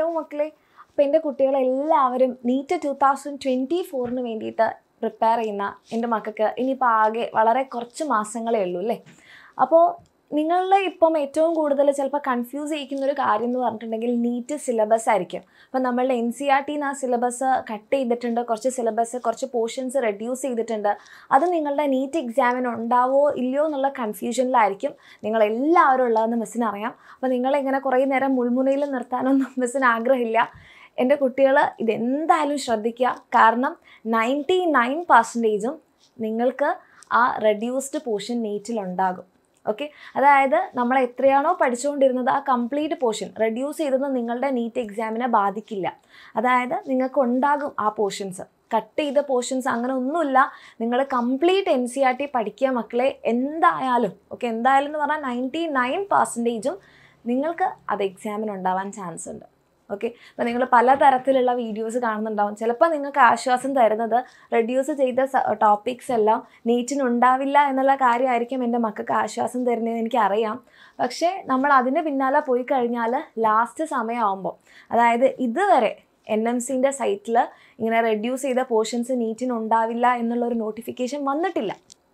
മക്കളെ അപ്പോൾ എൻ്റെ കുട്ടികളെല്ലാവരും നീറ്റ് ടു തൗസൻഡ് ട്വൻറ്റി ഫോറിന് വേണ്ടിയിട്ട് പ്രിപ്പയർ ചെയ്യുന്ന എൻ്റെ മക്കൾക്ക് ഇനിയിപ്പോൾ ആകെ വളരെ കുറച്ച് മാസങ്ങളേ ഉള്ളൂ അല്ലേ അപ്പോൾ നിങ്ങളുടെ ഇപ്പം ഏറ്റവും കൂടുതൽ ചിലപ്പോൾ കൺഫ്യൂസ് ചെയ്യിക്കുന്ന ഒരു കാര്യം എന്ന് പറഞ്ഞിട്ടുണ്ടെങ്കിൽ നീറ്റ് സിലബസ് ആയിരിക്കും അപ്പം നമ്മളുടെ എൻ സി ആർ ടിന്ന് ആ സിലബസ് കട്ട് ചെയ്തിട്ടുണ്ട് കുറച്ച് സിലബസ് കുറച്ച് പോർഷൻസ് റെഡ്യൂസ് ചെയ്തിട്ടുണ്ട് അത് നിങ്ങളുടെ നീറ്റ് എക്സാമിന് ഉണ്ടാവോ ഇല്ലയോ എന്നുള്ള കൺഫ്യൂഷനിലായിരിക്കും നിങ്ങൾ എല്ലാവരും ഉള്ളതെന്ന് മിസ്സിന് അറിയാം അപ്പോൾ നിങ്ങളിങ്ങനെ കുറേ നേരം മുൾമുനയിൽ നിർത്താനൊന്നും മിസ്സിന് ആഗ്രഹമില്ല എൻ്റെ കുട്ടികൾ ഇതെന്തായാലും ശ്രദ്ധിക്കുക കാരണം നയൻറ്റി നയൻ പെർസെൻറ്റേജും നിങ്ങൾക്ക് ആ റെഡ്യൂസ്ഡ് പോർഷൻ നീറ്റിലുണ്ടാകും ഓക്കെ അതായത് നമ്മൾ എത്രയാണോ പഠിച്ചുകൊണ്ടിരുന്നത് ആ കംപ്ലീറ്റ് പോർഷൻ റെഡ്യൂസ് ചെയ്തത് നിങ്ങളുടെ നീറ്റ് എക്സാമിനെ ബാധിക്കില്ല അതായത് നിങ്ങൾക്ക് ഉണ്ടാകും ആ പോർഷൻസ് കട്ട് ചെയ്ത പോർഷൻസ് അങ്ങനെ ഒന്നുമില്ല നിങ്ങൾ complete N C R T പഠിക്കുക മക്കളെ എന്തായാലും ഓക്കെ എന്തായാലും എന്ന് പറഞ്ഞാൽ നയൻറ്റി നയൻ പെർസെൻറ്റേജും നിങ്ങൾക്ക് അത് എക്സാമിന് ഉണ്ടാവാൻ ചാൻസ് ഉണ്ട് ഓക്കെ അപ്പോൾ നിങ്ങൾ പലതരത്തിലുള്ള വീഡിയോസ് കാണുന്നുണ്ടാവും ചിലപ്പോൾ നിങ്ങൾക്ക് ആശ്വാസം തരുന്നത് റെഡ്യൂസ് ചെയ്ത ടോപ്പിക്സ് എല്ലാം നീറ്റിന് ഉണ്ടാവില്ല എന്നുള്ള കാര്യമായിരിക്കും എൻ്റെ മക്കൾക്ക് ആശ്വാസം തരുന്നതെന്ന് എനിക്കറിയാം പക്ഷേ നമ്മൾ അതിന് പിന്നാലെ പോയി കഴിഞ്ഞാൽ ലാസ്റ്റ് സമയമാകുമ്പോൾ അതായത് ഇതുവരെ എൻ എം സിൻ്റെ സൈറ്റിൽ ഇങ്ങനെ റെഡ്യൂസ് ചെയ്ത പോർഷൻസ് നീറ്റിന് ഉണ്ടാവില്ല എന്നുള്ളൊരു നോട്ടിഫിക്കേഷൻ വന്നിട്ടില്ല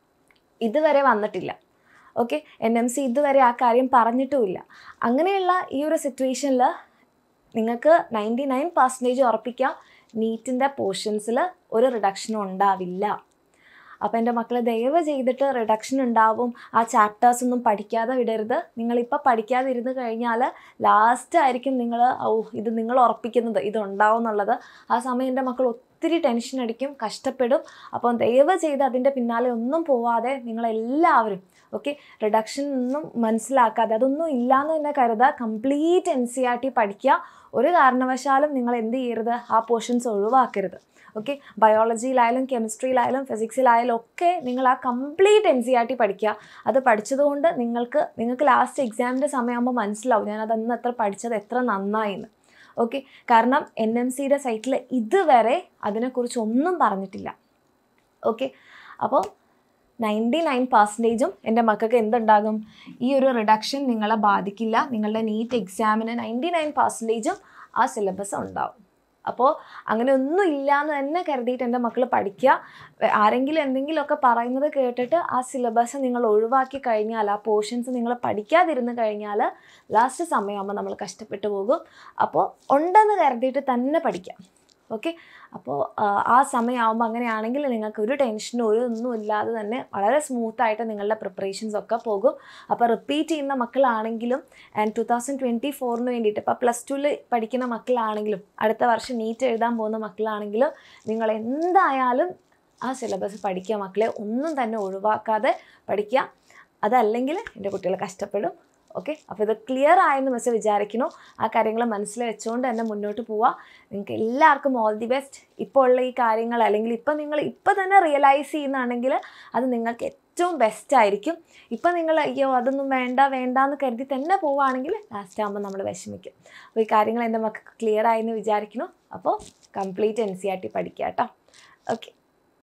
ഇതുവരെ വന്നിട്ടില്ല ഓക്കെ എൻ എം സി ഇതുവരെ ആ കാര്യം പറഞ്ഞിട്ടുമില്ല അങ്ങനെയുള്ള ഈ ഒരു സിറ്റുവേഷനിൽ നിങ്ങൾക്ക് നയൻറ്റി നയൻ പെർസെൻറ്റേജ് ഉറപ്പിക്കാം നീറ്റിൻ്റെ പോർഷൻസിൽ ഒരു റിഡക്ഷനും ഉണ്ടാവില്ല അപ്പോൾ എൻ്റെ മക്കൾ ദയവ് ചെയ്തിട്ട് റിഡക്ഷൻ ഉണ്ടാവും ആ ചാപ്റ്റേഴ്സ് ഒന്നും പഠിക്കാതെ വിടരുത് നിങ്ങളിപ്പോൾ പഠിക്കാതെ ഇരുന്ന് കഴിഞ്ഞാൽ ലാസ്റ്റ് ആയിരിക്കും നിങ്ങൾ ഓ ഇത് നിങ്ങൾ ഉറപ്പിക്കുന്നത് ഇത് ഉണ്ടാവും എന്നുള്ളത് ആ സമയം എൻ്റെ മക്കൾ ഒത്തിരി ടെൻഷൻ അടിക്കും കഷ്ടപ്പെടും അപ്പം ദയവ് ചെയ്ത് അതിൻ്റെ പിന്നാലെ ഒന്നും പോവാതെ നിങ്ങളെല്ലാവരും ഓക്കെ റിഡക്ഷൻ ഒന്നും മനസ്സിലാക്കാതെ അതൊന്നും ഇല്ലയെന്ന് തന്നെ കരുതുക complete N C R T പഠിക്കുക ഒരു കാരണവശാലും നിങ്ങൾ എന്ത് ചെയ്യരുത് ആ പോർഷൻസ് ഒഴിവാക്കരുത് ഓക്കെ ബയോളജിയിലായാലും കെമിസ്ട്രിയിലായാലും ഫിസിക്സിലായാലും ഒക്കെ നിങ്ങൾ ആ complete N C R T പഠിക്കുക അത് പഠിച്ചതുകൊണ്ട് നിങ്ങൾക്ക് നിങ്ങൾക്ക് ലാസ്റ്റ് എക്സാമിൻ്റെ സമയമാകുമ്പോൾ മനസ്സിലാവും ഞാനത് അന്ന് എത്ര പഠിച്ചത് എത്ര നന്നായി എന്ന് ഓക്കെ കാരണം എൻ എം സിയുടെ സൈറ്റിൽ ഇതുവരെ അതിനെക്കുറിച്ച് ഒന്നും പറഞ്ഞിട്ടില്ല ഓക്കെ അപ്പോൾ നയൻറ്റി നയൻ പെർസെൻറ്റേജും എൻ്റെ മക്കൾക്ക് എന്തുണ്ടാകും ഈ ഒരു റിഡക്ഷൻ നിങ്ങളെ ബാധിക്കില്ല നിങ്ങളുടെ നീറ്റ് എക്സാമിന് നയൻറ്റി നയൻ പെർസെൻറ്റേജും ആ സിലബസ് ഉണ്ടാവും അപ്പോൾ അങ്ങനെ ഒന്നും ഇല്ലയെന്ന് തന്നെ കരുതിയിട്ട് എൻ്റെ മക്കൾ പഠിക്കുക ആരെങ്കിലും എന്തെങ്കിലുമൊക്കെ പറയുന്നത് കേട്ടിട്ട് ആ സിലബസ് നിങ്ങൾ ഒഴിവാക്കി കഴിഞ്ഞാൽ ആ പോർഷൻസ് നിങ്ങൾ പഠിക്കാതിരുന്ന് കഴിഞ്ഞാൽ ലാസ്റ്റ് സമയമാകുമ്പോൾ നമ്മൾ കഷ്ടപ്പെട്ടു പോകും അപ്പോൾ ഉണ്ടെന്ന് കരുതിയിട്ട് തന്നെ പഠിക്കാം ഓക്കെ അപ്പോൾ ആ സമയമാകുമ്പോൾ അങ്ങനെയാണെങ്കിൽ നിങ്ങൾക്ക് ഒരു ടെൻഷനും ഒരു ഒന്നും ഇല്ലാതെ തന്നെ വളരെ സ്മൂത്തായിട്ട് നിങ്ങളുടെ പ്രിപ്പറേഷൻസ് ഒക്കെ പോകും അപ്പോൾ റിപ്പീറ്റ് ചെയ്യുന്ന മക്കളാണെങ്കിലും ആൻഡ് ടു തൗസൻഡ് ട്വൻറ്റി ഫോറിന് വേണ്ടിയിട്ട് ഇപ്പോൾ പ്ലസ് ടുവിൽ പഠിക്കുന്ന മക്കളാണെങ്കിലും അടുത്ത വർഷം നീറ്റ് എഴുതാൻ പോകുന്ന മക്കളാണെങ്കിലും നിങ്ങൾ എന്തായാലും ആ സിലബസ് പഠിക്കുക മക്കളെ ഒന്നും തന്നെ ഒഴിവാക്കാതെ പഠിക്കുക അതല്ലെങ്കിൽ എൻ്റെ കുട്ടികൾ കഷ്ടപ്പെടും ഓക്കെ അപ്പോൾ ഇത് ക്ലിയർ ആയെന്ന് മിസ് വിചാരിക്കുന്നു ആ കാര്യങ്ങൾ മനസ്സിൽ വെച്ചുകൊണ്ട് തന്നെ മുന്നോട്ട് പോവുക നിങ്ങൾക്ക് എല്ലാവർക്കും ഓൾ ദി ബെസ്റ്റ് ഇപ്പോൾ ഉള്ള ഈ കാര്യങ്ങൾ അല്ലെങ്കിൽ ഇപ്പം നിങ്ങൾ ഇപ്പം തന്നെ റിയലൈസ് ചെയ്യുന്നതാണെങ്കിൽ അത് നിങ്ങൾക്ക് ഏറ്റവും ബെസ്റ്റ് ആയിരിക്കും ഇപ്പം നിങ്ങൾ അയ്യോ അതൊന്നും വേണ്ട വേണ്ട എന്ന് കരുതി തന്നെ പോവുകയാണെങ്കിൽ ലാസ്റ്റ് ആകുമ്പോൾ നമ്മൾ വിഷമിക്കും അപ്പോൾ ഈ കാര്യങ്ങൾ എൻ്റെ മക്കൾക്ക് ക്ലിയർ ആയെന്ന് വിചാരിക്കുന്നു അപ്പോൾ complete N C R T പഠിക്കുക കേട്ടോ ഓക്കെ